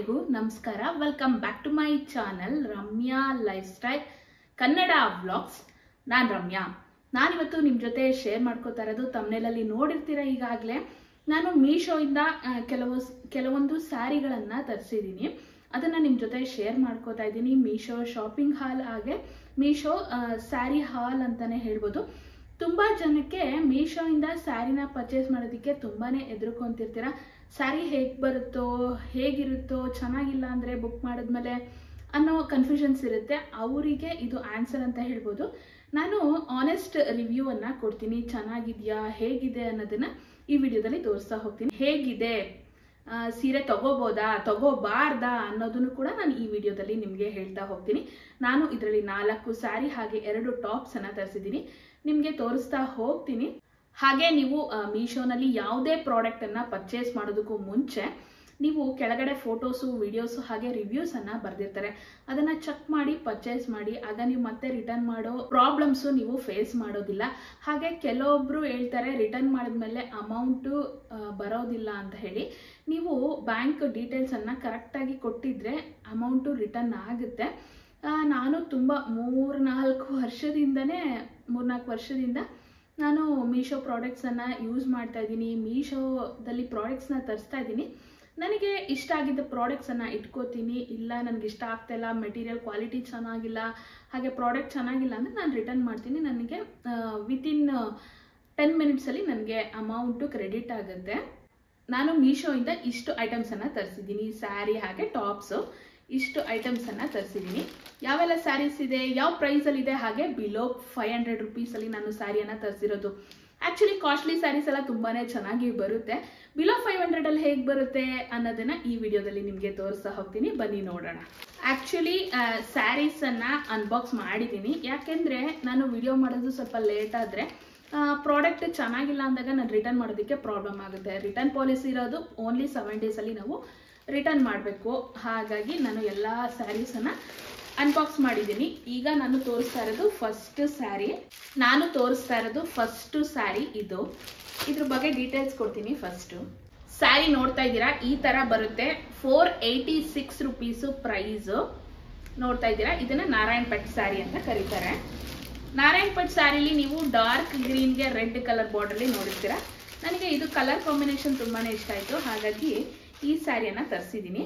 ಎಲ್ಲರಿಗೂ ನಮಸ್ಕಾರ welcome back to my channel Ramya life style Kannada vlogs ನಾನು ರಮ್ಯಾ ನಾನಿವತ್ತು ನಿಮ್ಮ ಜೊತೆ ಶೇರ್ ಮಾಡ್ಕೋತಾ ಇರೋದು ತಮ್ಮನೇಲಲ್ಲಿ ನೋಡಿರ್ತೀರ ಈಗಾಗಲೇ ನಾನು ಮೀಶೋಯಿಂದ ಆ, ಕೆಲವು ಕೆಲವೊಂದು ಸ್ಯಾರಿಗಳನ್ನು ತರಿಸಿದ್ದೀನಿ ಅದನ್ನು ನಿಮ್ಮ ಜೊತೆ ಶೇರ್ ಮಾಡ್ಕೋತಾ ಇದ್ದೀನಿ ಮೀಶೋ ಶಾಪಿಂಗ್ ಹಾಲ್ ಹಾಗೆ ಮೀಶೋ ಸ್ಯಾರಿ ಹಾಲ್ ಅಂತಲೇ ಹೇಳ್ಬೋದು ತುಂಬ ಜನಕ್ಕೆ ಮೀಶೋಯಿಂದ ಸ್ಯಾರಿನ ಪರ್ಚೇಸ್ ಮಾಡೋದಕ್ಕೆ ತುಂಬಾ ಎದುರ್ಕೊಂತಿರ್ತೀರ ಸ್ಯಾರಿ ಹೇಗೆ ಬರುತ್ತೋ ಹೇಗಿರುತ್ತೋ ಚೆನ್ನಾಗಿಲ್ಲ ಅಂದರೆ ಬುಕ್ ಮಾಡಿದ್ಮೇಲೆ ಅನ್ನೋ ಕನ್ಫ್ಯೂಷನ್ಸ್ ಇರುತ್ತೆ ಅವರಿಗೆ ಇದು ಆನ್ಸರ್ ಅಂತ ಹೇಳ್ಬೋದು ನಾನು ಆನೆಸ್ಟ್ ರಿವ್ಯೂವನ್ನು ಕೊಡ್ತೀನಿ ಚೆನ್ನಾಗಿದೆಯಾ ಹೇಗಿದೆ ಅನ್ನೋದನ್ನು ಈ ವಿಡಿಯೋದಲ್ಲಿ ತೋರಿಸ್ತಾ ಹೋಗ್ತೀನಿ ಹೇಗಿದೆ ಆ, ಸೀರೆ ತಗೋಬೋದಾ ತಗೋಬಾರ್ದಾ ಅನ್ನೋದನ್ನು ಕೂಡ ನಾನು ಈ ವಿಡಿಯೋದಲ್ಲಿ ನಿಮಗೆ ಹೇಳ್ತಾ ಹೋಗ್ತೀನಿ ನಾನು ಇದರಲ್ಲಿ ನಾಲ್ಕು ಸ್ಯಾರಿ ಹಾಗೆ ಎರಡು ಟಾಪ್ಸನ್ನು ತರಿಸಿದ್ದೀನಿ ನಿಮಗೆ ತೋರಿಸ್ತಾ ಹೋಗ್ತೀನಿ ಹಾಗೆ ನೀವು ಆ, ಮೀಶೋನಲ್ಲಿ ಯಾವುದೇ ಪ್ರಾಡಕ್ಟನ್ನು ಪರ್ಚೇಸ್ ಮಾಡೋದಕ್ಕೂ ಮುಂಚೆ ನೀವು ಕೆಳಗಡೆ ಫೋಟೋಸು ವಿಡಿಯೋಸು ಹಾಗೆ ರಿವ್ಯೂಸನ್ನು ಬರೆದಿರ್ತಾರೆ ಅದನ್ನು ಚೆಕ್ ಮಾಡಿ ಪರ್ಚೇಸ್ ಮಾಡಿ ಆಗ ನೀವು ಮತ್ತೆ ರಿಟರ್ನ್ ಮಾಡೋ ಪ್ರಾಬ್ಲಮ್ಸು ನೀವು ಫೇಸ್ ಮಾಡೋದಿಲ್ಲ ಹಾಗೆ ಕೆಲವೊಬ್ರು ಹೇಳ್ತಾರೆ ರಿಟರ್ನ್ ಮಾಡಿದ್ಮೇಲೆ ಅಮೌಂಟು ಬರೋದಿಲ್ಲ ಅಂತ ಹೇಳಿ ನೀವು ಬ್ಯಾಂಕ್ ಡೀಟೇಲ್ಸನ್ನು ಕರೆಕ್ಟಾಗಿ ಕೊಟ್ಟಿದ್ರೆ ಅಮೌಂಟು ರಿಟರ್ನ್ ಆಗುತ್ತೆ ಆ, ನಾನು ತುಂಬ ಮೂರು ನಾಲ್ಕು ವರ್ಷದಿಂದನೇ ಮೂರ್ನಾಲ್ಕು ವರ್ಷದಿಂದ ನಾನು ಮೀಶೋ ಪ್ರಾಡಕ್ಟ್ಸನ್ನು ಯೂಸ್ ಮಾಡ್ತಾ ಇದ್ದೀನಿ ಮೀಶೋದಲ್ಲಿ ಪ್ರಾಡಕ್ಟ್ಸ್ನ ತರಿಸ್ತಾ ಇದ್ದೀನಿ ನನಗೆ ಇಷ್ಟ ಆಗಿದ್ದ ಪ್ರಾಡಕ್ಟ್ಸನ್ನು ಇಟ್ಕೋತೀನಿ ಇಲ್ಲ ನನಗೆ ಇಷ್ಟ ಆಗ್ತಾಯಿಲ್ಲ ಮೆಟೀರಿಯಲ್ ಕ್ವಾಲಿಟಿ ಚೆನ್ನಾಗಿಲ್ಲ ಹಾಗೆ ಪ್ರಾಡಕ್ಟ್ ಚೆನ್ನಾಗಿಲ್ಲ ಅಂದರೆ ನಾನು ರಿಟರ್ನ್ ಮಾಡ್ತೀನಿ ನನಗೆ ವಿತಿನ್ ಟೆನ್ ಮಿನಿಟ್ಸಲ್ಲಿ ನನಗೆ ಅಮೌಂಟು ಕ್ರೆಡಿಟ್ ಆಗುತ್ತೆ ನಾನು ಮೀಶೋಯಿಂದ ಇಷ್ಟು ಐಟಮ್ಸನ್ನು ತರಿಸಿದ್ದೀನಿ ಸ್ಯಾರಿ ಹಾಗೆ ಟಾಪ್ಸು ಇಷ್ಟು ಐಟಮ್ಸನ್ನು ತರಿಸಿದ್ದೀನಿ ಯಾವೆಲ್ಲ ಸ್ಯಾರೀಸ್ ಇದೆ ಯಾವ ಪ್ರೈಸಲ್ಲಿ ಇದೆ ಹಾಗೆ ಬಿಲೋ ಫೈವ್ ಹಂಡ್ರೆಡ್ ರುಪೀಸಲ್ಲಿ ನಾನು ಸ್ಯಾರಿಯನ್ನು ತರಿಸಿರೋದು ಆ್ಯಕ್ಚುಲಿ ಕಾಸ್ಟ್ಲಿ ಸ್ಯಾರೀಸ್ ಎಲ್ಲ ತುಂಬಾ ಚೆನ್ನಾಗಿ ಬರುತ್ತೆ ಬಿಲೋ ಫೈವ್ ಹಂಡ್ರೆಡಲ್ಲಿ ಹೇಗೆ ಬರುತ್ತೆ ಅನ್ನೋದನ್ನು ಈ ವಿಡಿಯೋದಲ್ಲಿ ನಿಮಗೆ ತೋರಿಸ್ತಾ ಹೋಗ್ತೀನಿ ಬನ್ನಿ ನೋಡೋಣ ಆ್ಯಕ್ಚುಲಿ ಸ್ಯಾರೀಸನ್ನು ಅನ್ಬಾಕ್ಸ್ ಮಾಡಿದ್ದೀನಿ ಯಾಕೆಂದರೆ ನಾನು ವಿಡಿಯೋ ಮಾಡೋದು ಸ್ವಲ್ಪ ಲೇಟ್ ಆದರೆ ಪ್ರಾಡಕ್ಟ್ ಚೆನ್ನಾಗಿಲ್ಲ ಅಂದಾಗ ನಾನು ರಿಟರ್ನ್ ಮಾಡೋದಕ್ಕೆ ಪ್ರಾಬ್ಲಮ್ ಆಗುತ್ತೆ ರಿಟರ್ನ್ ಪಾಲಿಸಿ ಇರೋದು ಓನ್ಲಿ ಸೆವೆನ್ ಡೇಸಲ್ಲಿ ನಾವು ರಿಟರ್ನ್ ಮಾಡಬೇಕು ಹಾಗಾಗಿ ನಾನು ಎಲ್ಲ ಸ್ಯಾರೀಸನ್ನು ಅನ್ಬಾಕ್ಸ್ ಮಾಡಿದ್ದೀನಿ ಈಗ ನಾನು ತೋರಿಸ್ತಾ ಇರೋದು ಫಸ್ಟ್ ಸ್ಯಾರಿ ನಾನು ತೋರಿಸ್ತಾ ಇರೋದು ಫಸ್ಟು ಸ್ಯಾರಿ ಇದು ಇದ್ರ ಬಗ್ಗೆ ಡೀಟೇಲ್ಸ್ ಕೊಡ್ತೀನಿ ಫಸ್ಟು ಸ್ಯಾರಿ ನೋಡ್ತಾ ಇದ್ದೀರಾ ಈ ಥರ ಬರುತ್ತೆ four eighty six rupees price ನೋಡ್ತಾ ಇದ್ದೀರಾ ಇದನ್ನ ನಾರಾಯಣ್ ಪಟ್ ಸ್ಯಾರಿ ಅಂತ ಕರೀತಾರೆ ನಾರಾಯಣ್ ಪಟ್ ಸ್ಯಾರಿಲಿ ನೀವು ಡಾರ್ಕ್ ಗ್ರೀನ್ಗೆ ರೆಡ್ ಕಲರ್ ಬಾರ್ಡರ್ಲಿ ನೋಡಿರ್ತೀರಾ ನನಗೆ ಇದು ಕಲರ್ ಕಾಂಬಿನೇಷನ್ ತುಂಬಾ ಇಷ್ಟ ಆಯಿತು ಹಾಗಾಗಿ ಈ ಸ್ಯಾರಿಯನ್ನು ತರಿಸಿದ್ದೀನಿ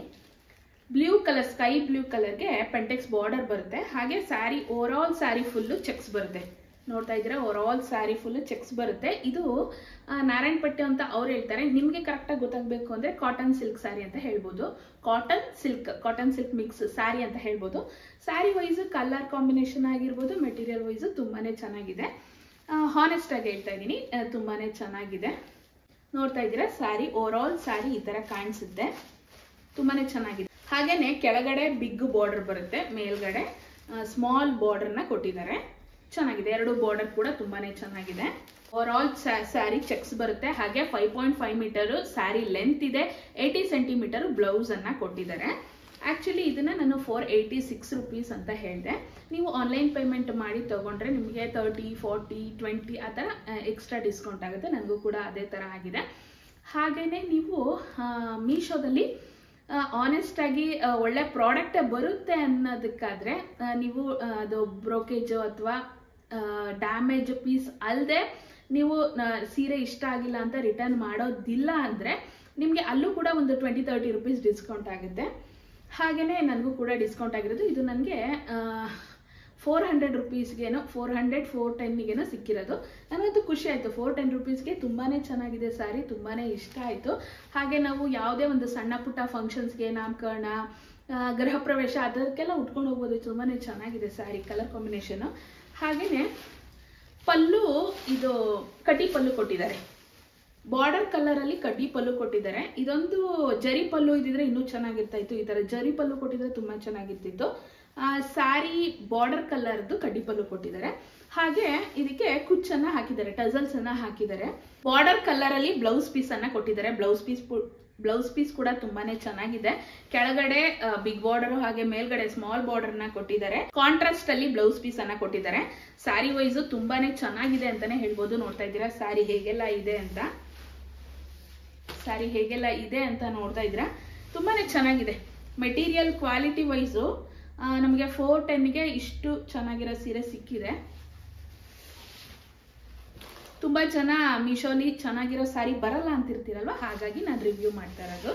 ಬ್ಲೂ ಕಲರ್ ಸ್ಕೈ ಬ್ಲೂ ಕಲರ್ಗೆ ಪೆಂಟೆಕ್ಸ್ ಬಾರ್ಡರ್ ಬರುತ್ತೆ ಹಾಗೆ sari over all sari full checks ಬರುತ್ತೆ ನೋಡ್ತಾ ಇದ್ದೀರಾ over all sari full checks ಬರುತ್ತೆ ಇದು ಆ, ನಾರಾಯಣ್ ಪಟ್ಟೆ ಅಂತ ಅವ್ರು ಹೇಳ್ತಾರೆ ನಿಮಗೆ ಕರೆಕ್ಟಾಗಿ ಗೊತ್ತಾಗಬೇಕು ಅಂದರೆ ಕಾಟನ್ ಸಿಲ್ಕ್ ಸ್ಯಾರಿ ಅಂತ ಹೇಳ್ಬೋದು cotton silk cotton silk mix sari ಅಂತ ಹೇಳ್ಬೋದು ಸ್ಯಾರಿ ವೈಸ್ ಕಲರ್ ಕಾಂಬಿನೇಷನ್ ಆಗಿರ್ಬೋದು ಮೆಟೀರಿಯಲ್ ವೈಸು ತುಂಬಾ ಚೆನ್ನಾಗಿದೆ ಹಾನೆಸ್ಟ್ ಆಗಿ ಹೇಳ್ತಾ ಇದ್ದೀನಿ ತುಂಬಾ ಚೆನ್ನಾಗಿದೆ ನೋಡ್ತಾ ಇದ್ದೀರಾ ಸ್ಯಾರಿ ಓವರ್ ಆಲ್ ಸ್ಯಾರಿ ಈ ಥರ ಕಾಣಿಸುತ್ತೆ ತುಂಬಾನೇ ಚೆನ್ನಾಗಿದೆ ಹಾಗೇನೆ ಕೆಳಗಡೆ ಬಿಗ್ ಬಾರ್ಡರ್ ಬರುತ್ತೆ ಮೇಲ್ಗಡೆ ಸ್ಮಾಲ್ ಬಾರ್ಡರ್ನ ಕೊಟ್ಟಿದ್ದಾರೆ ಚೆನ್ನಾಗಿದೆ ಎರಡು ಬಾರ್ಡರ್ ಕೂಡ ತುಂಬಾನೇ ಚೆನ್ನಾಗಿದೆ ಓವರ್ ಆಲ್ ಸ್ಯಾರಿ ಚೆಕ್ಸ್ ಬರುತ್ತೆ ಹಾಗೆ five point five metre sari length ಇದೆ ಏಯ್ಟಿ ಸೆಂಟಿಮೀಟರ್ ಬ್ಲೌಸ್ ಅನ್ನ ಕೊಟ್ಟಿದ್ದಾರೆ ಆಕ್ಚುಲಿ ಇದನ್ನ ನಾನು ಫೋರ್ ಏಯ್ಟಿ ಸಿಕ್ಸ್ ರುಪೀಸ್ ಅಂತ ಹೇಳಿದೆ ನೀವು ಆನ್ಲೈನ್ ಪೇಮೆಂಟ್ ಮಾಡಿ ತಗೊಂಡ್ರೆ ನಿಮಗೆ ತರ್ಟಿ ಫಾರ್ಟಿ ಟ್ವೆಂಟಿ ಆ ಥರ ಎಕ್ಸ್ಟ್ರಾ ಡಿಸ್ಕೌಂಟ್ ಆಗುತ್ತೆ ನನಗೂ ಕೂಡ ಅದೇ ಥರ ಆಗಿದೆ ಹಾಗೆಯೇ ನೀವು ಮೀಶೋದಲ್ಲಿ ಆನೆಸ್ಟ್ ಆಗಿ ಆ, ಒಳ್ಳೆ ಪ್ರಾಡಕ್ಟ್ ಬರುತ್ತೆ ಅನ್ನೋದಕ್ಕಾದ್ರೆ ಆ, ನೀವು ಆ, ಅದು ಬ್ರೋಕೇಜು ಅಥವಾ ಡ್ಯಾಮೇಜ್ ಪೀಸ್ ಅಲ್ಲದೆ ನೀವು ಆ, ಸೀರೆ ಇಷ್ಟ ಆಗಿಲ್ಲ ಅಂತ ರಿಟರ್ನ್ ಮಾಡೋದಿಲ್ಲ ಅಂದರೆ ನಿಮಗೆ ಅಲ್ಲೂ ಕೂಡ ಒಂದು ಟ್ವೆಂಟಿ ತರ್ಟಿ ರುಪೀಸ್ ಡಿಸ್ಕೌಂಟ್ ಆಗುತ್ತೆ ಹಾಗೆಯೇ ನನಗೂ ಕೂಡ ಡಿಸ್ಕೌಂಟ್ ಆಗಿರೋದು ಇದು ನನಗೆ ಫೋರ್ ಹಂಡ್ರೆಡ್ ರುಪೀಸ್ಗೇನೋ ಫೋರ್ ಹಂಡ್ರೆಡ್ ಫೋರ್ ಟೆನ್ನಿಗೇನೋ ಸಿಕ್ಕಿರೋದು ನನಗಂತೂ ಖುಷಿ ಆಯಿತು ಫೋರ್ ಟೆನ್ ರುಪೀಸ್ಗೆ ತುಂಬಾ ಚೆನ್ನಾಗಿದೆ ಸ್ಯಾರಿ ತುಂಬಾ ಇಷ್ಟ ಆಯಿತು ಹಾಗೆ ನಾವು ಯಾವುದೇ ಒಂದು ಸಣ್ಣ ಪುಟ್ಟ ಫಂಕ್ಷನ್ಸ್ಗೆ ನಾಮಕರಣ ಆ, ಗೃಹ ಪ್ರವೇಶ ಅದಕ್ಕೆಲ್ಲ ಉಟ್ಕೊಂಡು ಹೋಗ್ಬೋದು ತುಂಬಾ ಚೆನ್ನಾಗಿದೆ ಸ್ಯಾರಿ ಕಲರ್ ಕಾಂಬಿನೇಷನು ಹಾಗೆಯೇ ಪಲ್ಲು ಇದು ಕಟಿ ಪಲ್ಲು ಕೊಟ್ಟಿದ್ದಾರೆ ಬಾರ್ಡರ್ ಕಲರ್ ಅಲ್ಲಿ ಕಡ್ಡಿ ಪಲ್ಲು ಕೊಟ್ಟಿದ್ದಾರೆ ಇದೊಂದು ಜರಿ ಪಲ್ಲು ಇದ್ದಿದ್ರೆ ಇನ್ನೂ ಚೆನ್ನಾಗಿರ್ತಾ ಇತ್ತು ಈ ತರ ಜರಿ ಪಲ್ಲು ಕೊಟ್ಟಿದ್ರೆ ತುಂಬಾ ಚೆನ್ನಾಗಿರ್ತಿತ್ತು ಆ, ಸ್ಯಾರಿ ಬಾರ್ಡರ್ ಕಲರ್ದು ಕಡ್ಡಿ ಪಲ್ಲು ಕೊಟ್ಟಿದ್ದಾರೆ ಹಾಗೆ ಇದಕ್ಕೆ ಕುಚ್ಚನ್ನ ಹಾಕಿದ್ದಾರೆ ಟಸಲ್ಸ್ ಅನ್ನ ಹಾಕಿದ್ದಾರೆ ಬಾರ್ಡರ್ ಕಲರ್ ಅಲ್ಲಿ ಬ್ಲೌಸ್ ಪೀಸ್ ಅನ್ನ ಕೊಟ್ಟಿದ್ದಾರೆ ಬ್ಲೌಸ್ ಪೀಸ್ ಬ್ಲೌಸ್ ಪೀಸ್ ಕೂಡ ತುಂಬಾನೇ ಚೆನ್ನಾಗಿದೆ ಕೆಳಗಡೆ ಬಿಗ್ ಬಾರ್ಡರ್ ಹಾಗೆ ಮೇಲ್ಗಡೆ ಸ್ಮಾಲ್ ಬಾರ್ಡರ್ ನ ಕೊಟ್ಟಿದ್ದಾರೆ ಕಾಂಟ್ರಾಸ್ಟ್ ಅಲ್ಲಿ ಬ್ಲೌಸ್ ಪೀಸ್ ಅನ್ನ ಕೊಟ್ಟಿದ್ದಾರೆ ಸ್ಯಾರಿ ವೈಸ್ ತುಂಬಾನೇ ಚೆನ್ನಾಗಿದೆ ಅಂತಾನೆ ಹೇಳ್ಬೋದು ನೋಡ್ತಾ ಇದ್ದೀರಾ ಸ್ಯಾರಿ ಹೇಗೆಲ್ಲ ಇದೆ ಅಂತ ಸ್ಯಾರಿ ಹೇಗೆಲ್ಲ ಇದೆ ಅಂತ ನೋಡ್ತಾ ಇದ್ದೀರಾ ತುಂಬಾನೇ ಚೆನ್ನಾಗಿದೆ ಮೆಟೀರಿಯಲ್ ಕ್ವಾಲಿಟಿ ವೈಸು ನಮಗೆ ಫೋರ್ ಟೆನ್ಗೆ ಇಷ್ಟು ಚೆನ್ನಾಗಿರೋ ಸೀರೆ ಸಿಕ್ಕಿದೆ ತುಂಬ ಜನ ಮೀಶೋಲಿ ಚೆನ್ನಾಗಿರೋ ಸ್ಯಾರಿ ಬರಲ್ಲ ಅಂತಿರ್ತೀರಲ್ವ ಹಾಗಾಗಿ ನಾನು ರಿವ್ಯೂ ಮಾಡ್ತಾ ಇರೋದು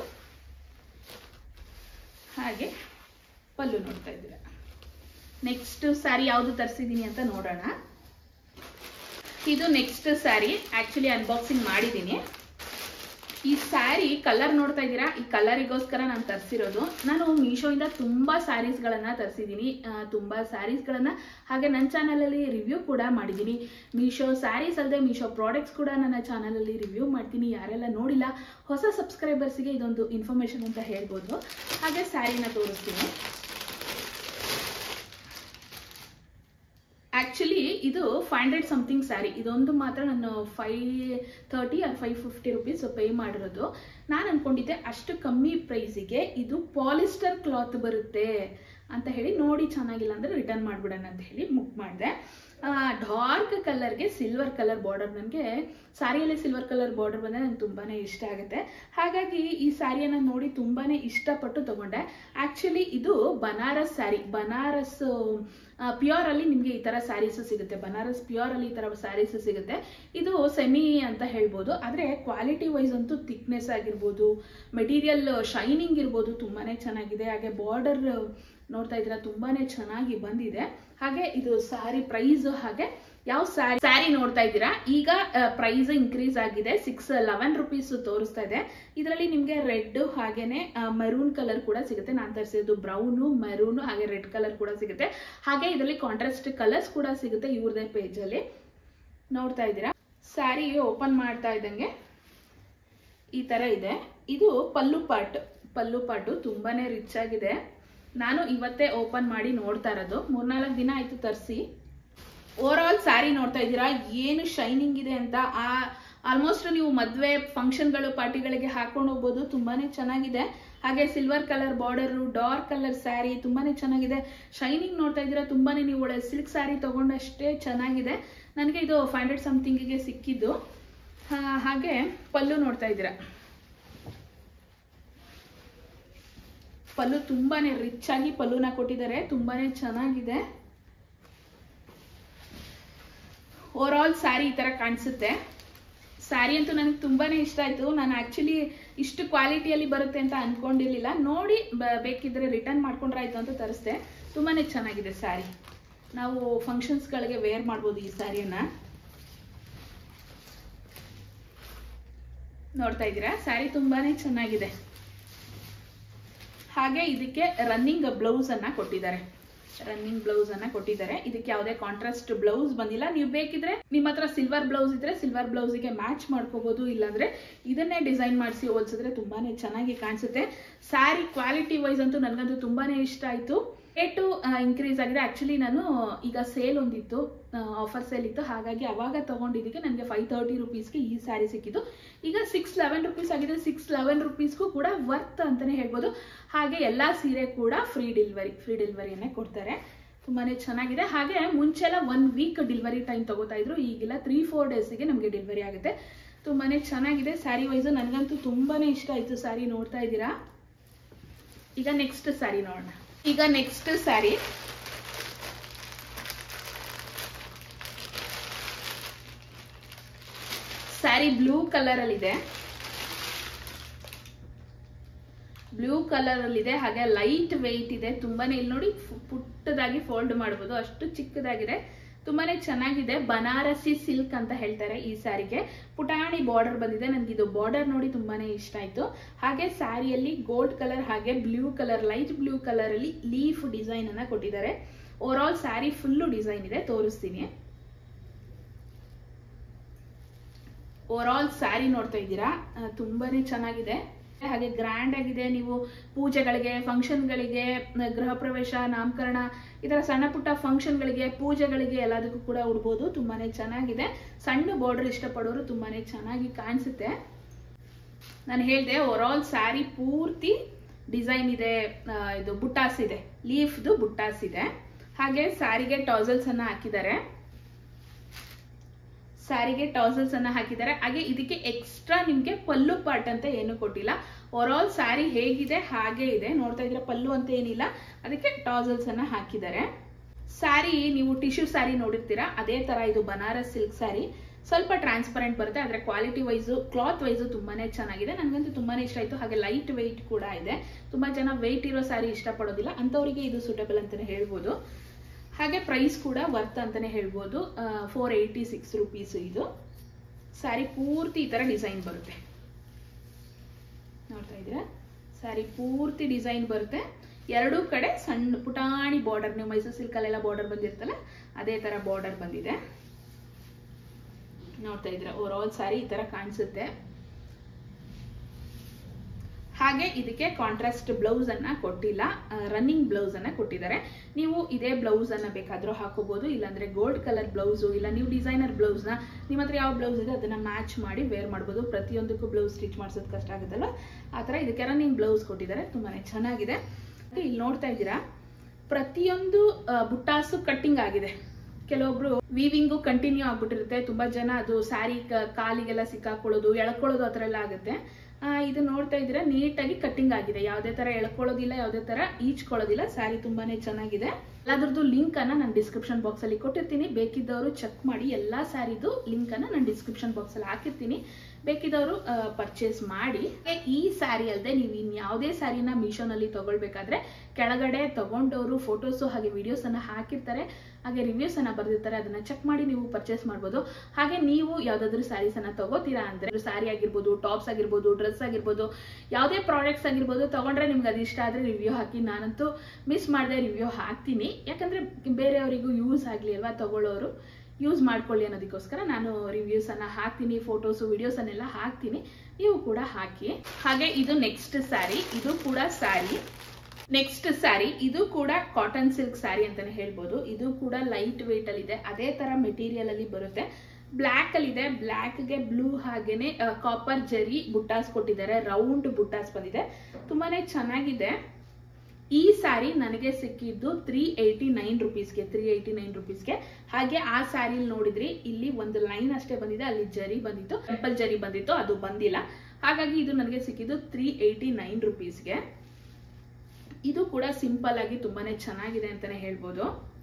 ಹಾಗೆ ಪಲ್ಲು ನೋಡ್ತಾ ಇದ್ದೀರಾ ನೆಕ್ಸ್ಟ್ ಸ್ಯಾರಿ ಯಾವುದು ತರಿಸಿದ್ದೀನಿ ಅಂತ ನೋಡೋಣ ಇದು ನೆಕ್ಸ್ಟ್ ಸ್ಯಾರಿ ಆ್ಯಕ್ಚುಲಿ ಅನ್ಬಾಕ್ಸಿಂಗ್ ಮಾಡಿದ್ದೀನಿ ಈ ಸ್ಯಾರಿ ಕಲರ್ ನೋಡ್ತಾ ಇದ್ದೀರಾ ಈ ಕಲರಿಗೋಸ್ಕರ ನಾನು ತರಿಸಿರೋದು ನಾನು ಮೀಶೋಯಿಂದ ತುಂಬ ಸ್ಯಾರೀಸ್ಗಳನ್ನು ತರಿಸಿದ್ದೀನಿ ತುಂಬ ಸ್ಯಾರೀಸ್ಗಳನ್ನು ಹಾಗೆ ನನ್ನ ಚಾನಲಲ್ಲಿ ರಿವ್ಯೂ ಕೂಡ ಮಾಡಿದ್ದೀನಿ ಮೀಶೋ ಸ್ಯಾರೀಸ್ ಅಲ್ಲದೆ ಮೀಶೋ ಪ್ರಾಡಕ್ಟ್ಸ್ ಕೂಡ ನನ್ನ ಚಾನಲಲ್ಲಿ ರಿವ್ಯೂ ಮಾಡ್ತೀನಿ ಯಾರೆಲ್ಲ ನೋಡಿಲ್ಲ ಹೊಸ ಸಬ್ಸ್ಕ್ರೈಬರ್ಸಿಗೆ ಇದೊಂದು ಇನ್ಫಾರ್ಮೇಷನ್ ಅಂತ ಹೇಳ್ಬೋದು ಹಾಗೆ ಸ್ಯಾರಿನ ತೋರಿಸ್ತೀನಿ ಆ್ಯಕ್ಚುಲಿ ಇದು ಫೈವ್ ಹಂಡ್ರೆಡ್ ಸಮಥಿಂಗ್ ಸ್ಯಾರಿ ಇದೊಂದು ಮಾತ್ರ ನಾನು five thirty or five fifty rupees pay ಮಾಡಿರೋದು ನಾನು ಅಂದ್ಕೊಂಡಿದ್ದೆ ಅಷ್ಟು ಕಮ್ಮಿ ಪ್ರೈಸಿಗೆ ಇದು ಪಾಲಿಸ್ಟರ್ ಕ್ಲಾತ್ ಬರುತ್ತೆ ಅಂತ ಹೇಳಿ ನೋಡಿ ಚೆನ್ನಾಗಿಲ್ಲ ಅಂದರೆ ರಿಟರ್ನ್ ಮಾಡಿಬಿಡೋಣ ಅಂತ ಹೇಳಿ ಬುಕ್ ಮಾಡಿದೆ ಡಾರ್ಕ್ ಕಲರ್ಗೆ ಸಿಲ್ವರ್ ಕಲರ್ ಬಾರ್ಡರ್ ನನಗೆ ಸ್ಯಾರಿಯಲ್ಲಿ ಸಿಲ್ವರ್ ಕಲರ್ ಬಾರ್ಡರ್ ಬಂದರೆ ನಂಗೆ ತುಂಬಾ ಇಷ್ಟ ಆಗುತ್ತೆ ಹಾಗಾಗಿ ಈ ಸ್ಯಾರಿಯನ್ನು ನೋಡಿ ತುಂಬಾ ಇಷ್ಟಪಟ್ಟು ತೊಗೊಂಡೆ ಆ್ಯಕ್ಚುಲಿ ಇದು ಬನಾರಸ್ ಸ್ಯಾರಿ ಬನಾರಸ್ ಪ್ಯೂರಲ್ಲಿ ನಿಮಗೆ ಈ ಥರ ಸ್ಯಾರೀಸು ಸಿಗುತ್ತೆ ಬನಾರಸ್ ಪ್ಯೂರಲ್ಲಿ ಈ ಥರ ಸ್ಯಾರೀಸು ಸಿಗುತ್ತೆ ಇದು ಸೆಮಿ ಅಂತ ಹೇಳ್ಬೋದು ಆದರೆ ಕ್ವಾಲಿಟಿ ವೈಸ್ ಅಂತೂ ಥಿಕ್ನೆಸ್ ಆಗಿರ್ಬೋದು ಮೆಟೀರಿಯಲ್ ಶೈನಿಂಗ್ ಇರ್ಬೋದು ತುಂಬಾ ಚೆನ್ನಾಗಿದೆ ಹಾಗೆ ಬಾರ್ಡರ್ ನೋಡ್ತಾ ಇದ್ದೀರಾ ತುಂಬಾ ಚೆನ್ನಾಗಿ ಬಂದಿದೆ ಹಾಗೆ ಇದು ಸ್ಯಾರಿ ಪ್ರೈಸ್ ಹಾಗೆ ಯಾವ ಸ್ಯಾರಿ ಸ್ಯಾರಿ ನೋಡ್ತಾ ಇದ್ದೀರಾ ಈಗ ಪ್ರೈಸ್ ಇನ್ಕ್ರೀಸ್ ಆಗಿದೆ ಸಿಕ್ಸ್ ಲೆವೆನ್ ರುಪೀಸ್ ತೋರಿಸ್ತಾ ಇದೆ ಇದರಲ್ಲಿ ನಿಮಗೆ ರೆಡ್ ಹಾಗೇನೆ ಮೆರೂನ್ ಕಲರ್ ಕೂಡ ಸಿಗುತ್ತೆ ನಾನು ತರಿಸಿದ್ದು ಬ್ರೌನು ಮೆರೂನು ಹಾಗೆ ರೆಡ್ ಕಲರ್ ಕೂಡ ಸಿಗುತ್ತೆ ಹಾಗೆ ಇದರಲ್ಲಿ ಕಾಂಟ್ರಾಸ್ಟ್ ಕಲರ್ಸ್ ಕೂಡ ಸಿಗುತ್ತೆ ಇವ್ರದೇ ಪೇಜಲ್ಲಿ ನೋಡ್ತಾ ಇದ್ದೀರಾ ಸ್ಯಾರಿ ಓಪನ್ ಮಾಡ್ತಾ ಇದ್ದಂಗೆ ಈ ಥರ ಇದೆ ಇದು ಪಲ್ಲು ಪಾಟ್ ಪಲ್ಲು ಪಾಟು ತುಂಬಾನೇ ರಿಚ್ ಆಗಿದೆ ನಾನು ಇವತ್ತೇ ಓಪನ್ ಮಾಡಿ ನೋಡ್ತಾ ಇರೋದು ಮೂರ್ನಾಲ್ಕು ದಿನ ಆಯ್ತು ತರಿಸಿ ಓವರ್ ಆಲ್ ಸ್ಯಾರಿ ನೋಡ್ತಾ ಇದ್ದೀರಾ ಏನು ಶೈನಿಂಗ್ ಇದೆ ಅಂತ ಆ ಆಲ್ಮೋಸ್ಟ್ ನೀವು ಮದುವೆ ಫಂಕ್ಷನ್ಗಳು ಪಾರ್ಟಿಗಳಿಗೆ ಹಾಕೊಂಡು ಹೋಗ್ಬೋದು ತುಂಬಾನೇ ಚೆನ್ನಾಗಿದೆ ಹಾಗೆ silver colour border dark colour sari ತುಂಬಾನೇ ಚೆನ್ನಾಗಿದೆ ಶೈನಿಂಗ್ ನೋಡ್ತಾ ಇದ್ದೀರಾ ತುಂಬಾನೇ ನೀವು ಒಳ್ಳೆ ಸಿಲ್ಕ್ ಸ್ಯಾರಿ ತಗೊಂಡಷ್ಟೇ ಚೆನ್ನಾಗಿದೆ ನನಗೆ ಇದು ಫೈವ್ ಹಂಡ್ರೆಡ್ ಸಮಥಿಂಗಿಗೆ ಸಿಕ್ಕಿದ್ದು ಹಾಗೆ ಪಲ್ಲು ನೋಡ್ತಾ ಇದ್ದೀರಾ ಪಲ್ಲು ತುಂಬಾನೇ ರಿಚ್ ಆಗಿ ಪಲ್ಲುನ ಕೊಟ್ಟಿದ್ದಾರೆ ತುಂಬಾನೇ ಚೆನ್ನಾಗಿದೆ ಓವರ್ ಆಲ್ ಸ್ಯಾರಿ ಈ ತರ ಕಾಣಿಸುತ್ತೆ ಸ್ಯಾರಿ ಅಂತೂ ನನಗೆ ತುಂಬಾನೇ ಇಷ್ಟ ಆಯ್ತು ನಾನು ಆಕ್ಚುಲಿ ಇಷ್ಟು ಕ್ವಾಲಿಟಿಯಲ್ಲಿ ಬರುತ್ತೆ ಅಂತ ಅನ್ಕೊಂಡಿರ್ಲಿಲ್ಲ ನೋಡಿ ಬೇಕಿದ್ರೆ ರಿಟರ್ನ್ ಮಾಡ್ಕೊಂಡ್ರಾಯ್ತು ಅಂತ ತರಿಸ್ದೆ ತುಂಬಾನೇ ಚೆನ್ನಾಗಿದೆ ಸ್ಯಾರಿ ನಾವು ಫಂಕ್ಷನ್ಸ್ಗಳಿಗೆ ವೇರ್ ಮಾಡ್ಬೋದು ಈ ಸ್ಯಾರಿಯನ್ನ ನೋಡ್ತಾ ಇದ್ದೀರಾ ಸ್ಯಾರಿ ತುಂಬಾನೇ ಚೆನ್ನಾಗಿದೆ ಹಾಗೆ ಇದಕ್ಕೆ ರನ್ನಿಂಗ್ ಬ್ಲೌಸ್ ಅನ್ನ ಕೊಟ್ಟಿದ್ದಾರೆ ರನ್ನಿಂಗ್ ಬ್ಲೌಸ್ ಅನ್ನ ಕೊಟ್ಟಿದ್ದಾರೆ ಇದಕ್ಕೆ ಯಾವುದೇ ಕಾಂಟ್ರಾಸ್ಟ್ ಬ್ಲೌಸ್ ಬಂದಿಲ್ಲ ನೀವು ಬೇಕಿದ್ರೆ ನಿಮ್ಮ ಹತ್ರ ಸಿಲ್ವರ್ ಬ್ಲೌಸ್ ಇದ್ರೆ ಸಿಲ್ವರ್ ಬ್ಲೌಸಿಗೆ ಮ್ಯಾಚ್ ಮಾಡ್ಕೋಬಹುದು ಇಲ್ಲಾಂದ್ರೆ ಇದನ್ನೇ ಡಿಸೈನ್ ಮಾಡಿಸಿ ಹೋಲಿಸಿದ್ರೆ ತುಂಬಾನೇ ಚೆನ್ನಾಗಿ ಕಾಣಿಸುತ್ತೆ ಸ್ಯಾರಿ ಕ್ವಾಲಿಟಿ ವೈಸ್ ಅಂತೂ ನನಗಂತೂ ತುಂಬಾನೇ ಇಷ್ಟ ಆಯ್ತು ರೇಟು ಇನ್ಕ್ರೀಸ್ ಆಗಿದೆ ಆಕ್ಚುಲಿ ನಾನು ಈಗ ಸೇಲ್ ಒಂದಿತ್ತು ಆಫರ್ ಸೇಲ್ ಇತ್ತು ಹಾಗಾಗಿ ಅವಾಗ ತಗೊಂಡಿದ್ದಕ್ಕೆ ನನಗೆ ಫೈವ್ ತರ್ಟಿ ರುಪೀಸ್ಗೆ ಈ ಸ್ಯಾರಿ ಸಿಕ್ಕಿದ್ದು ಈಗ ಸಿಕ್ಸ್ ಲೆವೆನ್ ರುಪೀಸ್ ಆಗಿದೆ ಸಿಕ್ಸ್ ಲೆವೆನ್ ರುಪೀಸ್ಗೂ ಕೂಡ ವರ್ತ್ ಅಂತಲೇ ಹೇಳ್ಬೋದು ಹಾಗೆ ಎಲ್ಲ ಸೀರೆ ಕೂಡ ಫ್ರೀ ಡೆಲಿವರಿ ಫ್ರೀ ಡೆಲಿವರಿಯನ್ನೇ ಕೊಡ್ತಾರೆ ತುಂಬಾನೇ ಚೆನ್ನಾಗಿದೆ ಹಾಗೆ ಮುಂಚೆಲ್ಲ ಒನ್ ವೀಕ್ ಡೆಲಿವರಿ ಟೈಮ್ ತಗೋತಾ ಇದ್ರು ಈಗಿಲ್ಲ ತ್ರೀ ಫೋರ್ ಡೇಸಿಗೆ ನಮಗೆ ಡೆಲಿವರಿ ಆಗುತ್ತೆ ತುಂಬಾನೇ ಚೆನ್ನಾಗಿದೆ ಸ್ಯಾರಿ ವೈಸು ನನಗಂತೂ ತುಂಬಾನೇ ಇಷ್ಟ ಆಯಿತು ಸ್ಯಾರಿ ನೋಡ್ತಾ ಇದ್ದೀರಾ ಈಗ ನೆಕ್ಸ್ಟ್ ಸ್ಯಾರಿ ನೋಡೋಣ ಈಗ next sari sari blue colour ಅಲ್ಲಿ ಇದೆ ಬ್ಲೂ ಕಲರ್ ಅಲ್ಲಿ ಇದೆ ಹಾಗೆ ಲೈಟ್ ವೆಯ್ಟ್ ಇದೆ ತುಂಬಾನೇ ಇಲ್ಲಿ ನೋಡಿ ಪುಟ್ಟದಾಗಿ ಫೋಲ್ಡ್ ಮಾಡಬಹುದು ಅಷ್ಟು ಚಿಕ್ಕದಾಗಿದೆ ತುಂಬಾನೇ ಚೆನ್ನಾಗಿದೆ ಬನಾರಸಿ ಸಿಲ್ಕ್ ಅಂತ ಹೇಳ್ತಾರೆ ಈ ಸ್ಯಾರಿಗೆ ಪುಟಾಣಿ ಬಾರ್ಡರ್ ಬಂದಿದೆ ನನಗೆ ಇದು ಬಾರ್ಡರ್ ನೋಡಿ ತುಂಬಾನೇ ಇಷ್ಟ ಆಯ್ತು ಹಾಗೆ ಸ್ಯಾರಿಯಲ್ಲಿ ಗೋಲ್ಡ್ ಕಲರ್ ಹಾಗೆ blue colour light blue colour ಅಲ್ಲಿ ಲೀಫ್ ಡಿಸೈನ್ ಅನ್ನ ಕೊಟ್ಟಿದ್ದಾರೆ over all sari full design ಇದೆ ತೋರಿಸ್ತೀನಿ ಓವರ್ ಆಲ್ ಸ್ಯಾರಿ ನೋಡ್ತಾ ಇದ್ದೀರಾ ತುಂಬಾನೇ ಚೆನ್ನಾಗಿದೆ ಹಾಗೆ ಗ್ರ್ಯಾಂಡ್ ಆಗಿದೆ ನೀವು ಪೂಜೆಗಳಿಗೆ ಫಂಕ್ಷನ್ಗಳಿಗೆ ಗೃಹ ಪ್ರವೇಶ ನಾಮಕರಣ ಈ ಥರ ಸಣ್ಣ ಪುಟ್ಟ ಫಂಕ್ಷನ್ಗಳಿಗೆ ಪೂಜೆಗಳಿಗೆ ಎಲ್ಲದಕ್ಕೂ ಕೂಡ ಉಡ್ಬೋದು ತುಂಬಾನೇ ಚೆನ್ನಾಗಿದೆ ಸಣ್ಣ ಬಾರ್ಡರ್ ಇಷ್ಟಪಡೋರು ತುಂಬಾನೇ ಚೆನ್ನಾಗಿ ಕಾಣಿಸುತ್ತೆ ನಾನು ಹೇಳಿದೆ ಓವರ್ ಆಲ್ ಸ್ಯಾರಿ ಪೂರ್ತಿ ಡಿಸೈನ್ ಇದೆ ಇದು ಬುಟ್ಟಾಸ್ ಇದೆ ಲೀಫ್ದು ಬುಟ್ಟಾಸ್ ಇದೆ ಹಾಗೆ ಸ್ಯಾರಿಗೆ ಟಾಸಲ್ಸ್ ಅನ್ನ ಹಾಕಿದ್ದಾರೆ ಸ್ಯಾರಿಗೆ ಟಾಸಲ್ಸ್ ಅನ್ನ ಹಾಕಿದ್ದಾರೆ ಹಾಗೆ ಇದಕ್ಕೆ ಎಕ್ಸ್ಟ್ರಾ ನಿಮ್ಗೆ ಪಲ್ಲು ಪಾರ್ಟ್ ಅಂತ ಏನು ಕೊಟ್ಟಿಲ್ಲ ಓವರಾಲ್ ಸ್ಯಾರಿ ಹೇಗಿದೆ ಹಾಗೆ ಇದೆ ನೋಡ್ತಾ ಇದ್ರೆ ಪಲ್ಲು ಅಂತ ಏನಿಲ್ಲ ಅದಕ್ಕೆ ಟಾಸಲ್ಸ್ ಅನ್ನ ಹಾಕಿದ್ದಾರೆ ಸ್ಯಾರಿ ನೀವು ಟಿಶ್ಯೂ ಸ್ಯಾರಿ ನೋಡಿರ್ತೀರಾ ಅದೇ ತರ ಇದು ಬನಾರಸ್ ಸಿಲ್ಕ್ ಸ್ಯಾರಿ ಸ್ವಲ್ಪ ಟ್ರಾನ್ಸ್ಪರೆಂಟ್ ಬರುತ್ತೆ ಆದ್ರೆ ಕ್ವಾಲಿಟಿ ವೈಸು ಕ್ಲಾತ್ ವೈಸು ತುಂಬಾನೇ ಚೆನ್ನಾಗಿದೆ ನನಗಂತೂ ತುಂಬಾನೇ ಇಷ್ಟ ಆಯ್ತು ಹಾಗೆ ಲೈಟ್ ವೆಯ್ಟ್ ಕೂಡ ಇದೆ ತುಂಬಾ ಜನ ವೆಯ್ಟ್ ಇರೋ ಸ್ಯಾರಿ ಇಷ್ಟಪಡೋದಿಲ್ಲ ಅಂತವರಿಗೆ ಇದು ಸೂಟಬಲ್ ಅಂತಾನೆ ಹೇಳ್ಬೋದು ಹಾಗೆ ಪ್ರೈಸ್ ಕೂಡ ವರ್ತ್ ಅಂತಾನೆ ಹೇಳ್ಬೋದು ಫೋರ್ ಏಯ್ಟಿ ಸಿಕ್ಸ್ ರುಪೀಸ್ ಇದು ಸ್ಯಾರಿ ಪೂರ್ತಿ ಈ ತರ ಡಿಸೈನ್ ಬರುತ್ತೆ ನೋಡ್ತಾ ಇದ್ದೀರಾ ಸ್ಯಾರಿ ಪೂರ್ತಿ ಡಿಸೈನ್ ಬರುತ್ತೆ ಎರಡೂ ಕಡೆ ಸಣ್ಣ ಪುಟಾಣಿ ಬಾರ್ಡರ್ ನೀವು ಮೈಸೂರು ಸಿಲ್ಕಲ್ಲೆಲ್ಲ ಬಾರ್ಡರ್ ಬಂದಿರ್ತಲ್ಲ ಅದೇ ತರ ಬಾರ್ಡರ್ ಬಂದಿದೆ ನೋಡ್ತಾ ಇದ್ದೀರಾ ಓವರ್ ಆಲ್ ಸ್ಯಾರಿ ಈ ತರ ಕಾಣಿಸುತ್ತೆ ಹಾಗೆ ಇದಕ್ಕೆ ಕಾಂಟ್ರಾಸ್ಟ್ ಬ್ಲೌಸ್ ಅನ್ನ ಕೊಟ್ಟಿಲ್ಲ ರನ್ನಿಂಗ್ ಬ್ಲೌಸ್ ಅನ್ನ ಕೊಟ್ಟಿದ್ದಾರೆ ನೀವು ಇದೇ ಬ್ಲೌಸ್ ಅನ್ನ ಬೇಕಾದ್ರೂ ಹಾಕೋಬಹುದು ಇಲ್ಲಾಂದ್ರೆ ಗೋಲ್ಡ್ ಕಲರ್ ಬ್ಲೌಸ್ ಇಲ್ಲ ನೀವು ಡಿಸೈನರ್ ಬ್ಲೌಸ್ ನ ನಿಮ್ಮ ಹತ್ರ ಯಾವ ಬ್ಲೌಸ್ ಇದೆ ಅದನ್ನ ಮ್ಯಾಚ್ ಮಾಡಿ ವೇರ್ ಮಾಡ್ಬೋದು ಪ್ರತಿಯೊಂದಕ್ಕೂ ಬ್ಲೌಸ್ ಸ್ಟಿಚ್ ಮಾಡಿಸೋದು ಕಷ್ಟ ಆಗುತ್ತಲ್ಲ ಆ ತರ ಇದಕ್ಕೆ ರನ್ನಿಂಗ್ ಬ್ಲೌಸ್ ಕೊಟ್ಟಿದ್ದಾರೆ ತುಂಬಾನೇ ಚೆನ್ನಾಗಿದೆ ಮತ್ತೆ ಇಲ್ಲಿ ನೋಡ್ತಾ ಇದ್ದೀರಾ ಪ್ರತಿಯೊಂದು ಆ, ಬುಟ್ಟಾಸು ಕಟ್ಟಿಂಗ್ ಆಗಿದೆ ಕೆಲವೊಬ್ರು ವೀವಿಂಗು ಕಂಟಿನ್ಯೂ ಆಗ್ಬಿಟ್ಟಿರುತ್ತೆ ತುಂಬಾ ಜನ ಅದು ಸ್ಯಾರಿ ಕಾಲಿಗೆಲ್ಲ ಸಿಕ್ಕಾಕೊಳ್ಳೋದು ಎಳ್ಕೊಳ್ಳೋದು ಆ ಥರ ಎಲ್ಲ ಆಗುತ್ತೆ ಆ, ಇದು ನೋಡ್ತಾ ಇದ್ದೀರಾ ನೀಟಾಗಿ ಕಟ್ಟಿಂಗ್ ಆಗಿದೆ ಯಾವುದೇ ತರ ಎಳ್ಕೊಳ್ಳೋದಿಲ್ಲ ಯಾವುದೇ ತರ ಈಚ್ಕೊಳ್ಳೋದಿಲ್ಲ ಸ್ಯಾರಿ ತುಂಬಾನೇ ಚೆನ್ನಾಗಿದೆ ಎಲ್ಲದ್ರದ್ದು ಲಿಂಕ್ ಅನ್ನ ನಾನು ಡಿಸ್ಕ್ರಿಪ್ಷನ್ ಬಾಕ್ಸ್ ಅಲ್ಲಿ ಕೊಟ್ಟಿರ್ತೀನಿ ಬೇಕಿದ್ದವರು ಚೆಕ್ ಮಾಡಿ ಎಲ್ಲಾ ಸ್ಯಾರಿದು ಲಿಂಕ್ ಅನ್ನ ನಾನು ಡಿಸ್ಕ್ರಿಪ್ಷನ್ ಬಾಕ್ಸ್ ಅಲ್ಲಿ ಹಾಕಿರ್ತೀನಿ ಬೇಕಿದ್ದವರು ಪರ್ಚೇಸ್ ಮಾಡಿ ಹಾಗೆ ಈ ಸ್ಯಾರಿ ಅಲ್ಲದೆ ನೀವು ಇನ್ಯಾವುದೇ ಸ್ಯಾರಿನ ಮೀಶೋನಲ್ಲಿ ತಗೊಳ್ಬೇಕಾದ್ರೆ ಕೆಳಗಡೆ ತಗೊಂಡವರು ಫೋಟೋಸು ಹಾಗೆ ವಿಡಿಯೋಸ್ ಅನ್ನ ಹಾಕಿರ್ತಾರೆ ಹಾಗೆ ರಿವ್ಯೂಸ್ ಅನ್ನ ಬರೆದಿರ್ತಾರೆ ಅದನ್ನ ಚೆಕ್ ಮಾಡಿ ನೀವು ಪರ್ಚೇಸ್ ಮಾಡ್ಬೋದು ಹಾಗೆ ನೀವು ಯಾವ್ದಾದ್ರು ಸ್ಯಾರೀಸ್ ಅನ್ನ ತಗೋತೀರಾ ಅಂದ್ರೆ ಸ್ಯಾರಿ ಆಗಿರ್ಬೋದು ಟಾಪ್ಸ್ ಆಗಿರ್ಬೋದು ಡ್ರೆಸ್ ಆಗಿರ್ಬೋದು ಯಾವುದೇ ಪ್ರಾಡಕ್ಟ್ಸ್ ಆಗಿರ್ಬೋದು ತಗೊಂಡ್ರೆ ನಿಮ್ಗೆ ಅದು ಇಷ್ಟ ಆದ್ರೆ ರಿವ್ಯೂ ಹಾಕಿ ನಾನಂತೂ ಮಿಸ್ ಮಾಡದೆ ರಿವ್ಯೂ ಹಾಕ್ತೀನಿ ಯಾಕಂದ್ರೆ ಬೇರೆಯವರಿಗೂ ಯೂಸ್ ಆಗ್ಲಿ ಅಲ್ವಾ ತಗೊಳ್ಳೋರು ಯೂಸ್ ಮಾಡ್ಕೊಳ್ಳಿ ಅನ್ನೋದಕ್ಕೋಸ್ಕರ ನಾನು ರಿವ್ಯೂಸ್ ಅನ್ನ ಹಾಕ್ತೀನಿ ಫೋಟೋಸು ವಿಡಿಯೋಸ್ ಅನ್ನೆಲ್ಲ ಹಾಕ್ತೀನಿ ನೀವು ಕೂಡ ಹಾಕಿ ಹಾಗೆ ಇದು ನೆಕ್ಸ್ಟ್ ಸ್ಯಾರಿ ಇದು ಕೂಡ ಸ್ಯಾರಿ ನೆಕ್ಸ್ಟ್ ಸ್ಯಾರಿ ಇದು ಕೂಡ ಕಾಟನ್ ಸಿಲ್ಕ್ ಸ್ಯಾರಿ ಅಂತಾನೆ ಹೇಳ್ಬೋದು ಇದು ಕೂಡ ಲೈಟ್ ವೇಟ್ ಅಲ್ಲಿ ಇದೆ ಅದೇ ತರ ಮೆಟೀರಿಯಲ್ ಅಲ್ಲಿ ಬರುತ್ತೆ ಬ್ಲ್ಯಾಕ್ ಅಲ್ಲಿ ಇದೆ ಬ್ಲ್ಯಾಕ್ ಗೆ ಬ್ಲೂ ಹಾಗೇನೆ ಕಾಪರ್ ಜರಿ ಬುಟ್ಟಾಸ್ ಕೊಟ್ಟಿದ್ದಾರೆ ರೌಂಡ್ ಬುಟ್ಟಾಸ್ ಬಂದಿದೆ ತುಂಬಾನೇ ಚೆನ್ನಾಗಿದೆ ಈ ಸ್ಯಾರಿ ನನಗೆ ಸಿಕ್ಕಿದ್ದು ತ್ರೀ ಏಯ್ಟಿ ನೈನ್ ರುಪೀಸ್ಗೆ ತ್ರೀ ಏಯ್ಟಿ ನೈನ್ ರುಪೀಸ್ಗೆ ಹಾಗೆ ಆ ಸ್ಯಾರಿಲ್ ನೋಡಿದ್ರಿ ಇಲ್ಲಿ ಒಂದು ಲೈನ್ ಅಷ್ಟೇ ಬಂದಿದೆ ಅಲ್ಲಿ ಜರಿ ಬಂದಿತ್ತು ಟೆಂಪಲ್ ಜರಿ ಬಂದಿತ್ತು ಅದು ಬಂದಿಲ್ಲ ಹಾಗಾಗಿ ಇದು ನನಗೆ ಸಿಕ್ಕಿದ್ದು ತ್ರೀ ಏಯ್ಟಿ ನೈನ್ ರುಪೀಸ್ಗೆ ಇದು ಕೂಡ ಸಿಂಪಲ್ ಆಗಿ ತುಂಬಾನೇ ಚೆನ್ನಾಗಿದೆ ಅಂತಾನೆ ಹೇಳ್ಬೋದು